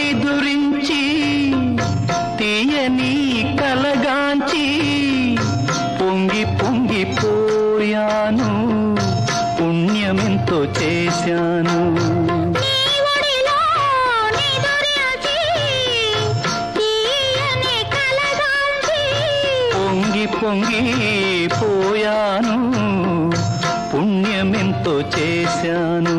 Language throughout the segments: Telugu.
నిదురించి తీయని కలగాంచి పొంగి పొంగిపోయాను పుణ్యమెంతో చేశాను నీ ఒడిలో నిదురించి తీయని కలగాంచి పొంగి పొంగి పోయాను పుణ్యమెంతో చేశాను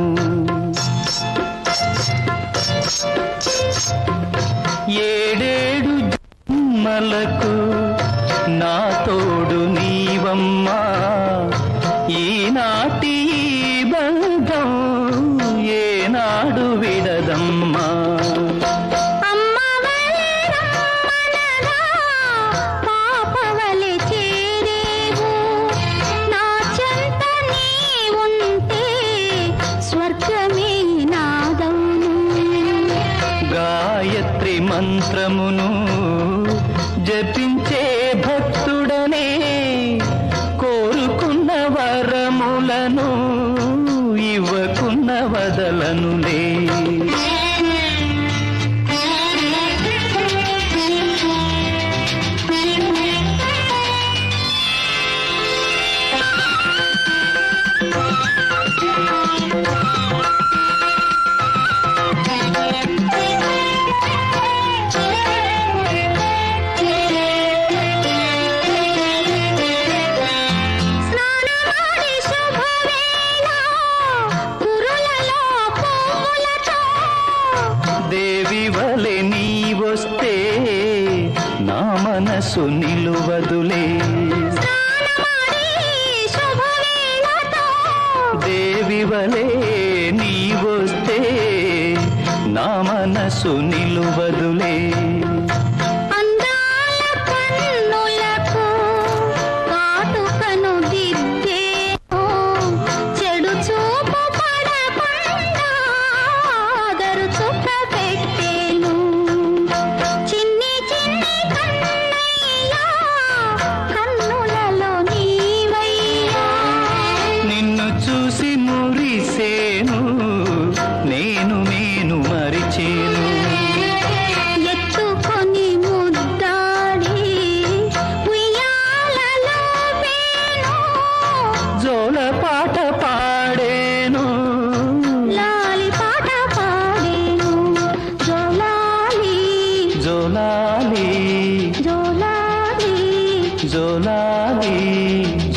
ఏడేడు జన్మలకు నా తోడు నీవమ్మా ఈనాటి ఈ బంధం ఏనాడు విడదమ్మా అమ్మవలే రమ్మనగా పాపవలె చేరేవు నా చెంత నీవుంటే స్వర్గమే నాదవును గాయత్రి మంత్రమును జపించే భక్తుడనే కోరుకున్న వరములను ఇవ్వకున్న వదలనులే స్నానమాడి శుభవేళ కురులలో పువ్వులతో దేవి వలె నీ వస్తే నా మనసు నిలువదులే స్నానమాడి శుభవేళతో దేవి వలె నీ వస్తే నా మనసు నిలువదులే అందాల కన్నులకు కాటుకను దిద్దేను చెడు చూపు పడకుండా ఆదరు చుక్క పెట్టేను చిన్ని చిన్ని కన్నయ్యా కన్నులలో నీవయ్యా నిన్ను చూసి మురిసేను నేను నేను మరిచేను ఎత్తుకొని ముద్దాడి ఉయ్యాలలో పేను జోల పాట పాడేను లాలి పాట పాడేను జోలాలి జోలాలి జోలాలి జోలాలి